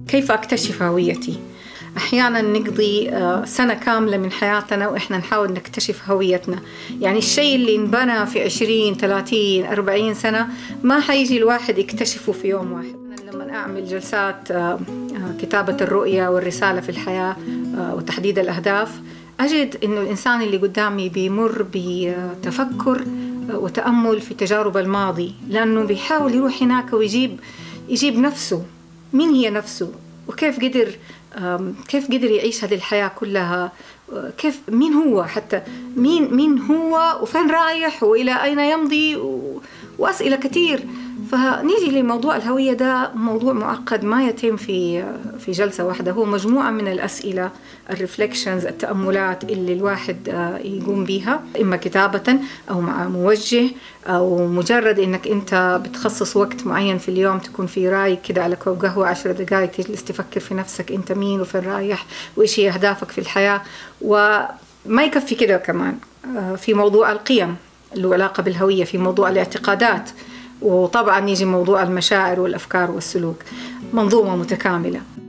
كيف أكتشف هويتي أحيانا نقضي آه، سنة كاملة من حياتنا وإحنا نحاول نكتشف هويتنا يعني الشيء اللي انبنى في 20 30 40 سنة ما حيجي الواحد يكتشفه في يوم واحد لما أعمل جلسات آه، كتابة الرؤية والرسالة في الحياة وتحديد الأهداف أجد أنه الإنسان اللي قدامي بيمر بتفكر وتأمل في تجارب الماضي لأنه بيحاول يروح هناك ويجيب يجيب نفسه مين هي نفسه وكيف قدر كيف قدر يعيش هذه الحياة كلها كيف مين هو حتى مين مين هو وفين رايح وإلى أين يمضي وأسئلة كثير فنيجي لموضوع الهوية ده موضوع معقد ما يتم في في جلسة واحدة هو مجموعة من الأسئلة الريفلكشنز التأملات اللي الواحد آه، يقوم بيها إما كتابة أو مع موجه أو مجرد إنك أنت بتخصص وقت معين في اليوم تكون في رايق كده على كوب قهوة عشر دقائق تجلس تفكر في نفسك أنت مين وفين رايح وإيش هي أهدافك في الحياة وما يكفي كده كمان آه، في موضوع القيم له علاقة بالهوية في موضوع الاعتقادات وطبعا يجي موضوع المشاعر والافكار والسلوك منظومه متكامله